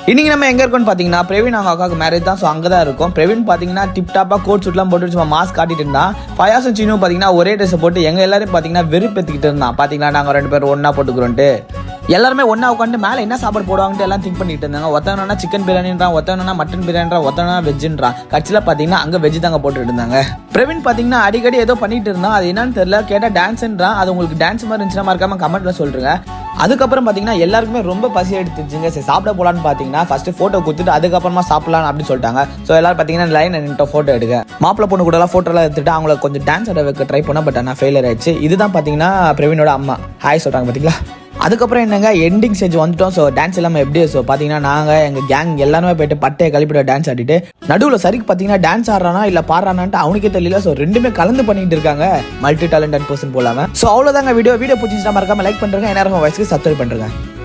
இன்னைக்கு நம்ம எங்க இருக்கோம்னு பாத்தீங்கன்னா பிரவீன் அவங்க அக்காவுக்கு மேரேஜ் தான் ஸோ அங்கே தான் இருக்கும் பிரவீன் பாத்தீங்கன்னா டிப் டாப்பா கோட் சூட்லாம் போட்டு சும்மா மாஸ்க் காட்டிட்டு இருந்தான் ஃபயாசும் சீனும் பாத்தீங்கன்னா ஒரே ட்ரெஸ் போட்டு எங்க எல்லாரும் பாத்தீங்கன்னா வெறுப்பேத்திக்கிட்டு இருந்தான் பாத்தீங்களா நாங்க ரெண்டு பேரும் ஒண்ணா போட்டுக்கிறோன்ட்டு எல்லாருமே ஒண்ணா உட்காந்து மேல என்ன சாப்பாடு போடுவாங்கன்னு எல்லாம் திங்க் பண்ணிட்டு இருந்தாங்க ஒத்தவனா சிக்கன் பிரியாணின்றான் ஒத்தவனா மட்டன் பிரியாணின்றான் ஒத்தவனா வெஜ்ஜுன்றான் கட்சியில் பாத்தீங்கன்னா அங்க வெஜ் தாங்க போட்டுட்டு இருந்தாங்க பிரவீன் பாத்தீங்கன்னா அடிக்கடி ஏதோ பண்ணிட்டு இருந்தான் அது என்னன்னு தெரியல கேட்டா டான்ஸ்ன்றான் அது உங்களுக்கு டான்ஸ் மாதிரி இருந்துச்சுன்னா மறக்காம கமெண்ட்ல சொல்றேங்க அதுக்கப்புறம் பாத்தீங்கன்னா எல்லாருக்குமே ரொம்ப பசி எடுத்துச்சுங்க சரி சாப்பிட போலான்னு பாத்தீங்கன்னா ஃபர்ஸ்ட் போட்டோ கொடுத்துட்டு அதுக்கப்புறமா சாப்பிடலாம் அப்படின்னு சொல்லிட்டாங்க ஸோ எல்லாரும் பாத்தீங்கன்னா லைன் நின்று போட்டோ எடுக்க மாப்பிள்ளை பொண்ணு கூட எல்லாம் போட்டோ எல்லாம் எடுத்துட்டு அவங்கள கொஞ்சம் டான்ஸ் ஆட வைக்க ட்ரை பண்ண பட் ஆனால் ஃபெயிலியர் ஆயிடுச்சு இதுதான் பாத்தீங்கன்னா பிரவீனோட அம்மா ஹாய் சொல்றாங்க பாத்தீங்களா அதுக்கப்புறம் என்னங்க எண்டிங் ஸ்டேஜ் வந்துட்டோம் ஸோ டான்ஸ் எல்லாமே எப்படி ஸோ பார்த்தீங்கன்னா நாங்கள் எங்கள் கேங் எல்லாருமே போயிட்டு பட்டையை கழிப்பிட டான்ஸ் ஆடிட்டு நடுவில் சரிக்கு பார்த்தீங்கன்னா டான்ஸ் ஆடுறானா இல்லை பாடுறானான்ட்டு அவனுக்கே தெரியல ஸோ ரெண்டுமே கலந்து பண்ணிட்டு இருக்காங்க மல்டி டேலண்டட் பர்சன் போலாம ஸோ அவ்வளோதாங்க வீடியோ வீடியோ பிடிச்சிருந்தா மறக்காம லைக் பண்ணுறேங்க எல்லாருக்கும் வயசுக்கு சப்ஸ்கிரைப் பண்ணுறேங்க